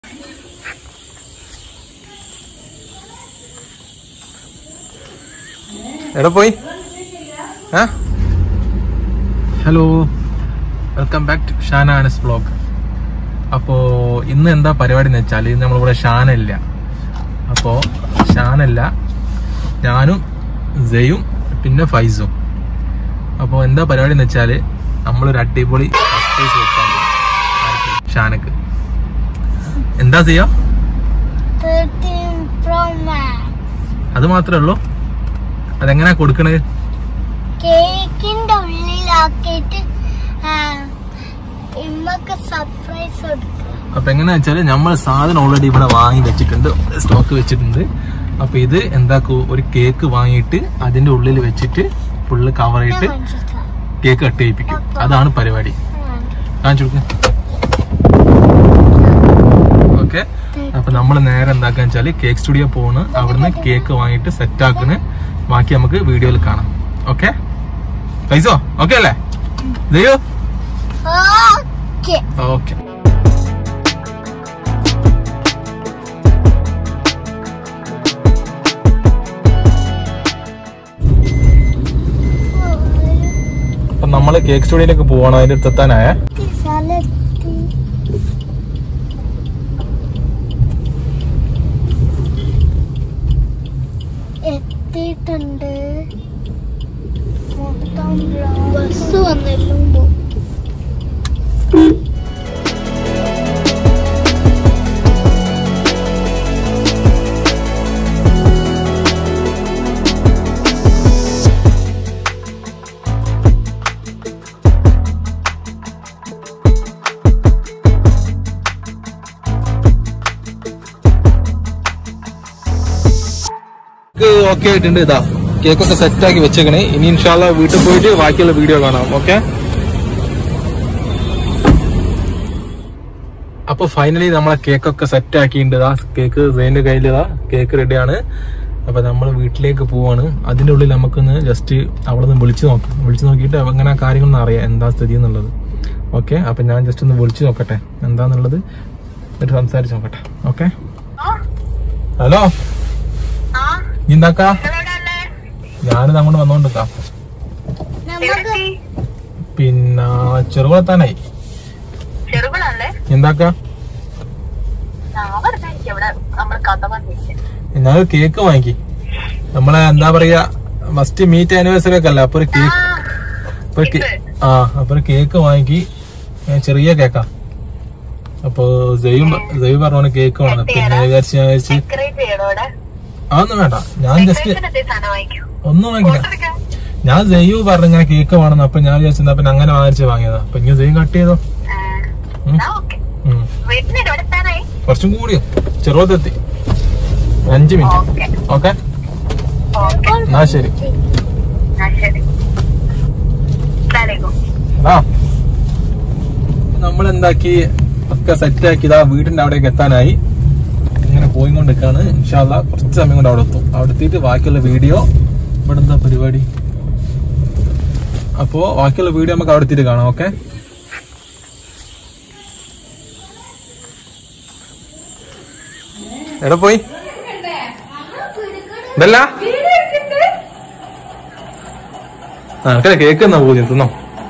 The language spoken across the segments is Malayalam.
എവിടെ പോയി hello welcome back to Shana Anas blog അപ്പോ ഇന്ന് എന്താ പരിപാടി എന്ന് വെച്ചാൽ ഇന്ന് നമ്മളിവിടെ ഷാന ഇല്ല അപ്പോ ഷാനല്ല ഞാനും ജയും പിന്നെ ഫൈസും അപ്പോൾ എന്താ പരിപാടി എന്ന് വെച്ചാൽ നമ്മളൊരു അടിപൊളി സർപ്രൈസ് വെക്കാൻ പോകും. ആർക്ക്? ഷാനക്ക് എന്താ ചെയ്യാ 13 Pro Max. അത് മാത്രമേ ഉള്ളൂ അതെങ്ങനെയാ കൊടുക്കണത് കേക്കിന്റെ ഉള്ളിലാക്കിയിട്ട് ആ, ഇമ്മക്ക് സർപ്രൈസ് കൊടുക്കുക അപ്പൊ എങ്ങനെയാ വെച്ചാല് നമ്മൾ സാധനം ഓൾറെഡി ഇവിടെ വാങ്ങി വെച്ചിട്ടുണ്ട് സ്റ്റോക്ക് വെച്ചിട്ടുണ്ട് അപ്പൊ ഇത് എന്താക്കൂ ഒരു കേക്ക് വാങ്ങിയിട്ട് അതിന്റെ ഉള്ളിൽ വെച്ചിട്ട് ഫുള്ള് കവർ ചെയ്തിട്ട് കേക്ക് കട്ട് ചെയ്യിപ്പിക്കും അതാണ് പരിപാടി കാണിച്ചു കൊടുക്ക ഓക്കെ അപ്പൊ നമ്മൾ നേരെ എന്താക്കാന്ന് വെച്ചാല് കേക്ക് സ്റ്റുഡിയോ പോണ് അവിടുന്ന് കേക്ക് വാങ്ങിയിട്ട് സെറ്റ് ആക്കുന്ന ബാക്കി നമുക്ക് വീഡിയോയിൽ കാണാം ഓക്കെ പൈസോ ഓക്കെ അല്ലേ ദയോ ഓക്കെ ഓക്കെ അപ്പൊ നമ്മള് കേക്ക് സ്റ്റുഡിയോയിലേക്ക് പോവാണ് അതിന്റെ അടുത്ത് എത്താനായ സ്ഥലത്തി എത്തിയിട്ടുണ്ട് മൊത്തം ബസ് വന്നെല്ലാം പോകും കേക്ക് ഓക്കെ ആയിട്ടുണ്ട് ഇതാ കേക്കൊക്കെ സെറ്റ് ആക്കി വെച്ചേക്കണേ ഇനി ഇൻഷാല്ല വീട്ടിൽ പോയിട്ട് ബാക്കിയുള്ള വീഡിയോ കാണാം ഓക്കെ അപ്പൊ ഫൈനലി നമ്മളെ കേക്കൊക്കെ സെറ്റ് ആക്കിയിട്ടുണ്ട് ഇതാ കേക്ക് സെയിന്റെ കയ്യിൽ ഇതാ കേക്ക് റെഡിയാണ് അപ്പൊ നമ്മൾ വീട്ടിലേക്ക് പോവാണ് അതിന്റെ ഉള്ളിൽ നമുക്കൊന്ന് ജസ്റ്റ് അവിടെ നിന്ന് വിളിച്ചു നോക്കാം വിളിച്ചു നോക്കിയിട്ട് അങ്ങനെ കാര്യങ്ങളൊന്നും അറിയാം എന്താ സ്ഥിതി എന്നുള്ളത് ഓക്കെ അപ്പൊ ഞാൻ ജസ്റ്റ് ഒന്ന് വിളിച്ചു നോക്കട്ടെ എന്താന്നുള്ളത് എന്നിട്ട് സംസാരിച്ച് നോക്കട്ടെ ഓക്കെ ഹലോ നീ എന്താക്കാ ഞാനിത് അങ്ങോട്ട് വന്നോണ്ടിരിക്കാം നമുക്ക് പിന്നെ ചെറുകുളത്താനായി ചെറുകളല്ലേ എന്താക്കാ ഞാൻ പറഞ്ഞ എനിക്ക് ഇവിടെ നമ്മൾ കഥ പറഞ്ഞിരിക്കും ഞാനൊരു കേക്ക് വാങ്ങിക്കി നമ്മളെ എന്താ പറയാ ഫസ്റ്റ് മീറ്റ് ആനിവേഴ്സറി ഒക്കെ അല്ലേ അപ്പൊ ഒരു കേക്ക് അപ്പൊ ഒരു കേ- ആ അപ്പൊ ഒരു കേക്ക് വാങ്ങിക്കി ഏ, ചെറിയ കേക്കാ അപ്പൊ ജയു ജയു പറഞ്ഞ കേക്ക് വേണം പിന്നെ ഞാൻ വിചാരിച്ചു ഞാൻ വിചാരിച്ച് ഡെക്കറേറ്റ് ചെയ്യണോ ഇവിടെ അതൊന്നും വേണ്ട ഞാൻ ജസ്റ്റ് ഡെക്കറേഷൻ എന്തേ സാധനം വാങ്ങിക്കൂ ഒന്നും വാങ്ങിക്കില്ല ഞാൻ ജയു പറഞ്ഞു ഇങ്ങനെ കേക്ക് വേണം അപ്പൊ ഞാൻ വിചാരിച്ചു പിന്നെ അങ്ങനെ വാങ്ങിച്ച് വാങ്ങിയതാ അപ്പൊ ഇങ്ങനെ ജയു കട്ട് ചെയ്തോ ഉം. ഓക്കെ ഉം. വീട്ടിന് ഇവിടെ എത്താനായി കുറച്ചും കൂടിയോ ചെറുപത്തെത്തി അഞ്ച് മിനിറ്റ് ഓക്കെ ഓക്കെ ഓക്കെ എന്നാ ശരി ആ ശരി അസ്സലാമലൈക്കും ആ നമ്മൾ എന്താക്കി ഒക്കെ സെറ്റ് ആക്കി ഇതാ വീടിന്റെ അവിടേക്ക് എത്താനായി ഇങ്ങനെ പോയി കൊണ്ടിരിക്കാണ് ഇൻഷാല്ല കുറച്ച് സമയം കൊണ്ട് അവിടെ എത്തും അവിടെ എത്തിയിട്ട് ബാക്കിയുള്ള വീഡിയോ ഇവിടെ എന്താ പരിപാടി അപ്പോ ബാക്കിയുള്ള വീഡിയോ നമുക്ക് അവിടെ എത്തിയിട്ട് കാണാം ഓക്കെ എവിടെ പോയി ഇതല്ല ആ എനിക്കല്ല കേക്ക് എന്നാ പോയി തിന്നോ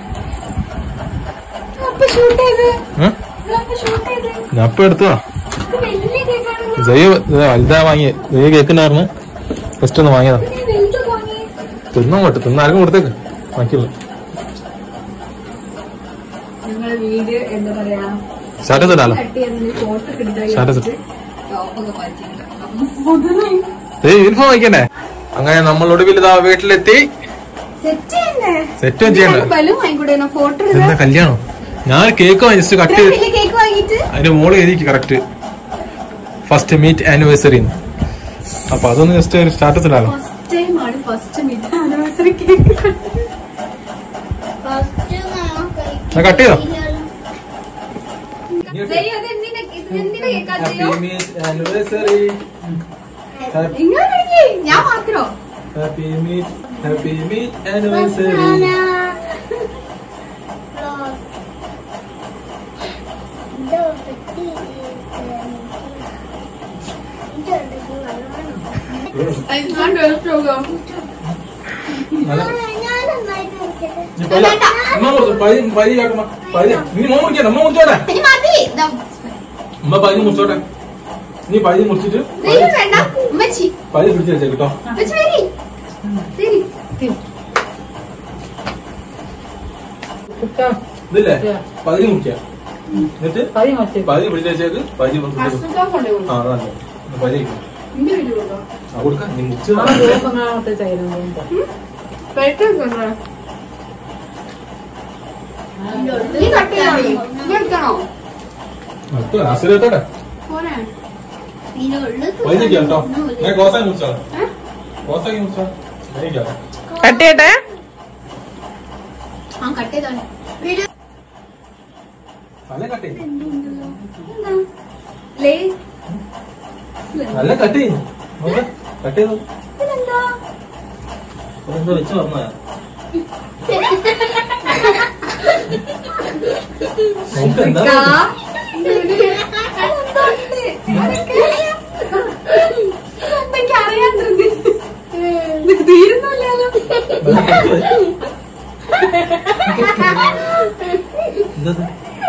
ഉം? ഞാൻ ഇപ്പൊ എടുത്തതാ ജയ്യ വലുതാ വാങ്ങിയ ജയ്യ കേക്കുണ്ടായിരുന്നു ജസ്റ്റ് ഒന്ന് വാങ്ങിയതാ തിന്നോ കേട്ടോ തിന്ന ആർക്കും കൊടുത്തേക്ക് ബാക്കിയുള്ള ഞങ്ങൾ വീഡിയോ എന്താ പറയാ സ്റ്റാറ്റസ് ഇടാലോ കട്ട് ചെയ്യുന്നതിന് ഫോട്ടോ ഒക്കെ എടുക്കാൻ സ്റ്റാറ്റസ് ഇട്ട് ടോപ്പൊക്കെ പറ്റിയിട്ടുണ്ട് ഏയ് യൂണിഫോം വായിക്കണ്ടേ അങ്ങനെ നമ്മൾ ഒടുവിൽ ഇതാ വീട്ടിലെത്തി സെറ്റ് ചെയ്യണ്ടേ സെറ്റ് ചെയ്യണ്ട ബലൂൺ വാങ്ങിക്കൂടെ ഫോട്ടോ എന്താ കല്യാണം ഞാൻ കേക്ക് വാങ്ങി ജസ്റ്റ് കട്ട് ചെയ്ത് വലിയ കേക്ക് വാങ്ങിയിട്ട് അതിന്റെ മോള് എഴുതിക്ക് കറക്റ്റ് ഫസ്റ്റ് മീറ്റ് ആനിവേഴ്സറി അപ്പൊ അതൊന്ന് ജസ്റ്റ് ഒരു സ്റ്റാറ്റസ് ഇടാലോ ഫസ്റ്റ് ടൈം ആണ് first meet anniversary cake first നമുക്ക് എന്നാ കട്ട് ചെയ്തോ എന്തിനാ കേക്കാ ചെയ്യോ ആനിവേഴ്സറി ഇങ്ങനെ ഞാൻ മാത്രോ happy meet happy meet anniversary ഇതോ പറ്റി ഞാൻ ടേസ്റ്റ് നോക്കാം നല്ല ഞാൻ നന്നായിട്ട് നോക്കട്ടെ നീ പൈ അമ്മ മുറിച്ചു പൈ പൈ കാട്ടുമ്പോ പൈ നീ മോ മുറിക്കണ്ട അമ്മ മുറിച്ചോട്ടെ ഇനി മതി ദാ, അമ്മ പൈ മുറിച്ചോട്ടെ നീ പൈ മുറിച്ചിട്ട് ദൈവം വേണ്ട ഉമ്മച്ചി പൈ പിടിച്ച് വെച്ചേ കേട്ടോ ഉമ്മച്ചി വരി ശരി ഇതില്ലേ പതിന് മുറിക്കുക എന്നിട്ട് പതിന് പിടിച്ച് വെച്ചേക്ക് പതിന് മുറിച്ചിട്ട് ആ അതാണ് പതിന് വെക്കും. ഇന്റെ വീട്ടിൽ കൊണ്ടോ ആ കൊടുക്കാം നീ മുറിച്ച് നീ കട്ട് ചെയ്താ മതി നീ എടുക്കണോ ആശ്രയത്തോടെ പോരെ പതിന് വെക്കാം കേട്ടോ ഞാൻ കോസാക്കി മുറിച്ചോ കോസാക്കി മുറിച്ചോ പതിന് വെക്കാം കട്ട് ചെയ്യട്ടെ ആ കട്ട് ചെയ്തോളെ നല്ല കട്ട് ചെയ്യും ലേ നല്ല കട്ട് ചെയ്യും കട്ട് ചെയ്തു എന്തോ വെച്ച് പറഞ്ഞ നമുക്ക് എന്താ എനിക്ക് അറിയാണ്ടിരുന്നു തീരുന്നില്ലല്ലോ എന്താ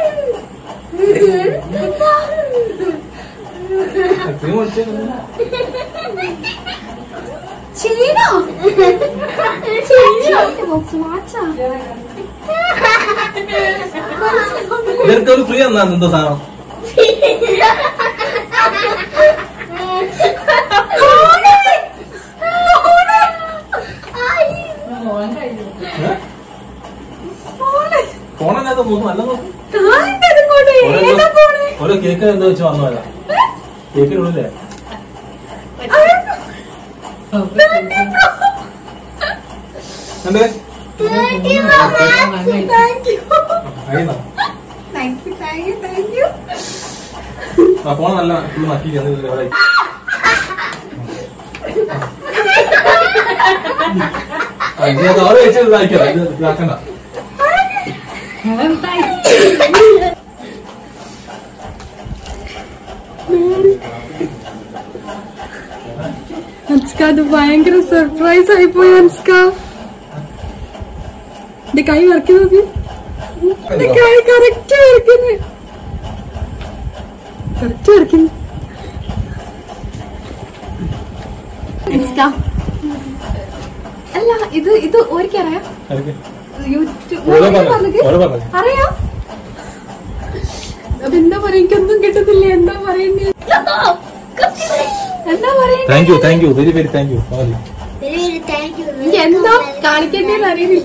ക്രീം ഒഴിച്ചേക്കുന്നു ചീനോ ഇവർക്ക് ഒരു ഫ്രീ എന്നാ എന്തോ സാധനം ഫോണല്ലാതെ പോകുന്നു അല്ല നോക്കും ഓരോ കേക്ക് എന്താ വെച്ച് വന്നതല്ല കേക്കിനുള്ളില്ലേ എന്തേ അയ്യോ ആ ഫോൺ നല്ല ഫുൾ മാറ്റി ഇവിടെ ഓരോ വെച്ച് ഇതാക്കിയതാ ഇത് ഇതാക്കണ്ട അൻസ്ക അത് ഭയങ്കര സർപ്രൈസ് ആയിപ്പോയി അൻസ്ക എന്റെ കൈ വർക്ക് നോക്കി എന്റെ കൈ കറക്റ്റ് വരക്കുന്നു കറക്റ്റ് വരക്കുന്നു അല്ല ഇത് ഇത് ഓരിക്കറിയാം ആർക്ക്? യൂട്യൂബ് ഓരോ ഓരോ പറഞ്ഞു പറഞ്ഞത് ഓരോ പറഞ്ഞു അറിയാം അതെന്താ പറയാ എനിക്കൊന്നും കിട്ടുന്നില്ല എന്താ പറയണ്ടേ എന്താ പറയുക thank you thank you very very thank you thank you എനിക്ക് എന്താ കാണിക്കേണ്ടതെന്ന് അറിയില്ല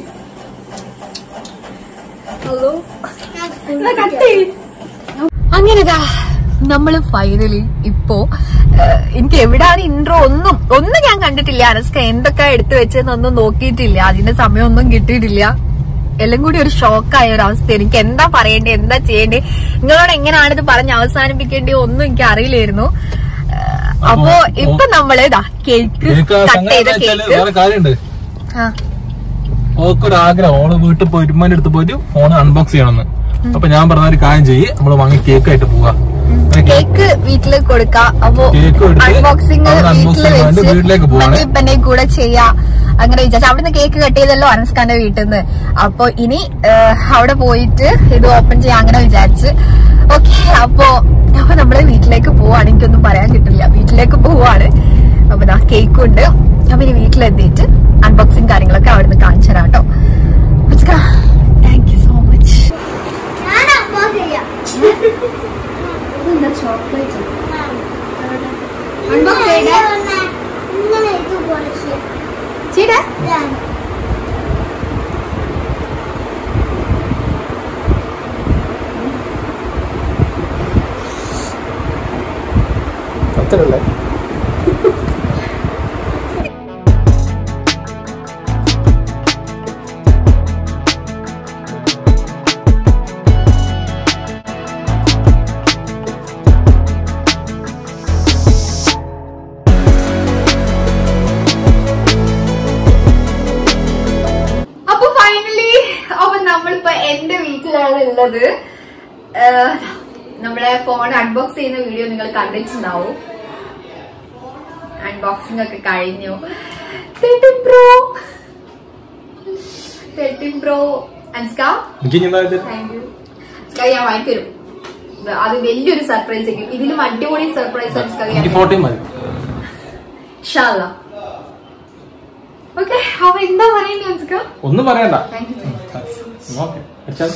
അങ്ങനെതാ നമ്മള് ഫൈനലി ഇപ്പോ ഏഹ്, എനിക്ക് എവിടാണ് ഇൻട്രോ ഒന്നും ഒന്നും ഞാൻ കണ്ടിട്ടില്ല അനസ്ക എന്തൊക്കെ എടുത്തു വെച്ചെന്നൊന്നും നോക്കിയിട്ടില്ല അതിന്റെ സമയമൊന്നും കിട്ടിയിട്ടില്ല എല്ലാം കൂടി ഒരു ഷോക്കായ ഒരു അവസ്ഥ എനിക്ക് എന്താ പറയേണ്ടത് എന്താ ചെയ്യേണ്ടത് നിങ്ങളോട് എങ്ങനെയാണ് ഇത് പറഞ്ഞ് അവസാനിപ്പിക്കേണ്ടത് ഒന്നും എനിക്ക് അറിയില്ലായിരുന്നു ഏഹ്, അപ്പോ ഇപ്പൊ നമ്മള് ഇതാ കേക്ക് എനിക്ക് കട്ട് സംഗതി ചെയ്ത എന്താ വെച്ചാല് കേക്ക് വേറെ കാര്യമുണ്ട് ആ ഓക്കൊരു ആഗ്രഹം ഓള് വീട്ടിൽ പോയി ഉമ്മാന്റെ അടുത്ത് പോയിട്ട് ഫോൺ അൺബോക്സ് ചെയ്യണമെന്ന് അപ്പൊ ഞാൻ പറഞ്ഞ ഒരു കാര്യം ചെയ്യ് നമ്മള് വാങ്ങി കേക്ക് ആയിട്ട് പോവാ അങ്ങനെ cake കേക്ക് വീട്ടില് കൊടുക്കാം അപ്പൊ കേക്ക് എടുത്ത് അൺബോക്സിംഗ് അവിടെ unbox വീട്ടില് ചെയ്ത് വെച്ച് വീട്ടിലേക്ക് പോവാണ്. മറ്റേ കൂടെ ചെയ്യാ അങ്ങനെ വിചാരിച്ചു അവിടുന്ന് കേക്ക് കട്ട് ചെയ്തല്ലോ അനസ്കാന്റെ വീട്ടിൽ നിന്ന് അപ്പൊ ഇനി ഏഹ്, അവിടെ പോയിട്ട് ഇത് ഓപ്പൺ ചെയ്യാം അങ്ങനെ വിചാരിച്ച് ഓക്കെ അപ്പൊ അപ്പൊ നമ്മള് വീട്ടിലേക്ക് പോവാണ് എനിക്കൊന്നും പറയാൻ കിട്ടില്ല വീട്ടിലേക്ക് പോവാണ് അപ്പൊ ദാ കേക്കും ഉണ്ട് അപ്പൊ ഇനി വീട്ടിലെത്തിയിട്ട് അൺബോക്സിങ് കാര്യങ്ങളൊക്കെ അവിടുന്ന് കാണിച്ചു തരാം കേട്ടോ താങ്ക് യു സോ മച്ച് ഞാൻ അമ്മ ചെയ്യാം ഇതെന്താ ചോക്ലേറ്റ് ഇങ്ങനെ ഇങ്ങനെ ഇതുപോലെ ചെയ്യാം ചെയ്തേ ഇതാണ് അത്രല്ലേ അപ്പൊ ഫൈനലി അപ്പൊ നമ്മളിപ്പോ എന്റെ വീട്ടിലാണ് ഉള്ളത് ഏഹ്, നമ്മുടെ ഫോൺ അൺബോക്സ് ചെയ്യുന്ന വീഡിയോ നിങ്ങൾ കണ്ടിട്ടുണ്ടാവും അൺബോക്സിംഗ് ഒക്കെ കഴിഞ്ഞു thirteen pro thirteen pro Anska എനിക്ക് ഇനി എന്താ ഇത്? താങ്ക് യു അൻസ്ക ഞാൻ വാങ്ങിത്തരും അത് വലിയൊരു സർപ്രൈസ് ആയിരിക്കും ഇതിലും അടിപൊളി സർപ്രൈസ് അൻസ്ക എനിക്ക് ഫോർട്ടീൻ മതി ഓക്കെ അപ്പൊ എന്താ പറയുന്നത് അൻസ്ക ഒന്നും പറയണ്ട താങ്ക് യു ഓക്കെ അച്ഛാ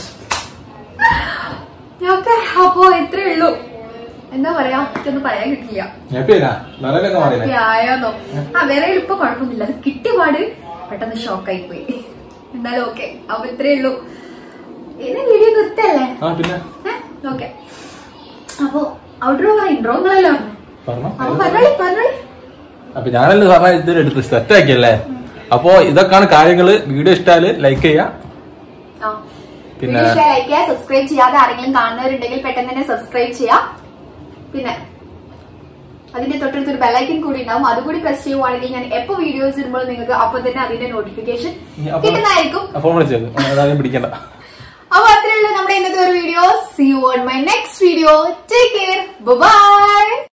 ഓക്കെ അപ്പോ ഇത്രേ ഉള്ളൂ എന്താ പറയാ എനിക്കൊന്നും പറയാൻ കിട്ടില്ല ഹാപ്പിയല്ല വേറെ ഒക്കെ പറയുന്നത് ആയോന്നോ ആ വേറെ ഇപ്പൊ കുഴപ്പമൊന്നുമില്ല അത് കിട്ടിയപാട് പെട്ടെന്ന് ഷോക്കായി പോയി എന്നാലും ഓക്കെ അപ്പൊ ഇത്രേ ഉള്ളൂ ഇത് വീഡിയോ നിർത്തല്ലേ ആ പിന്നെ ഓക്കെ അപ്പൊ ഔട്ട്ഡോർ ഇൻട്രോ നിങ്ങളല്ലോ പറഞ്ഞോ അപ്പൊ പറഞ്ഞോളി പറഞ്ഞോളി അപ്പൊ ഞാനല്ലേ പറഞ്ഞ ഇതിൽ എടുത്ത് സെറ്റ് ആക്കിയല്ലേ അപ്പോ ഇതൊക്കെയാണ് കാര്യങ്ങള് വീഡിയോ ഇഷ്ടാല് ലൈക്ക് ചെയ്യാ പിന്നെ- പിന്നെ ലൈക്ക് ചെയ്യുക സബ്സ്ക്രൈബ് ചെയ്യാതെ ആരെങ്കിലും കാണുന്നവരുണ്ടെങ്കിൽ പെട്ടെന്ന് തന്നെ സബ്സ്ക്രൈബ് ചെയ്യാം പിന്നെ അതിന്റെ തൊട്ടടുത്ത് ഒരു ബെല്ലൈക്കൻ കൂടി ഉണ്ടാവും അതുകൂടി പ്രസ് ചെയ്യുവാണെങ്കിൽ ഞാൻ എപ്പോ വീഡിയോസ് ഇടുമ്പോൾ നിങ്ങൾക്ക് അപ്പൊ തന്നെ അതിന്റെ നോട്ടിഫിക്കേഷൻ അപ്പൊ- കിട്ടുന്നതായിരിക്കും ഫോൺ വിളിച്ചേക്ക് അതാദ്യം പിടിക്കണ്ട അപ്പൊ അത്രയുള്ള നമ്മുടെ ഇന്നത്തെ ഒരു video see you on my next video take care by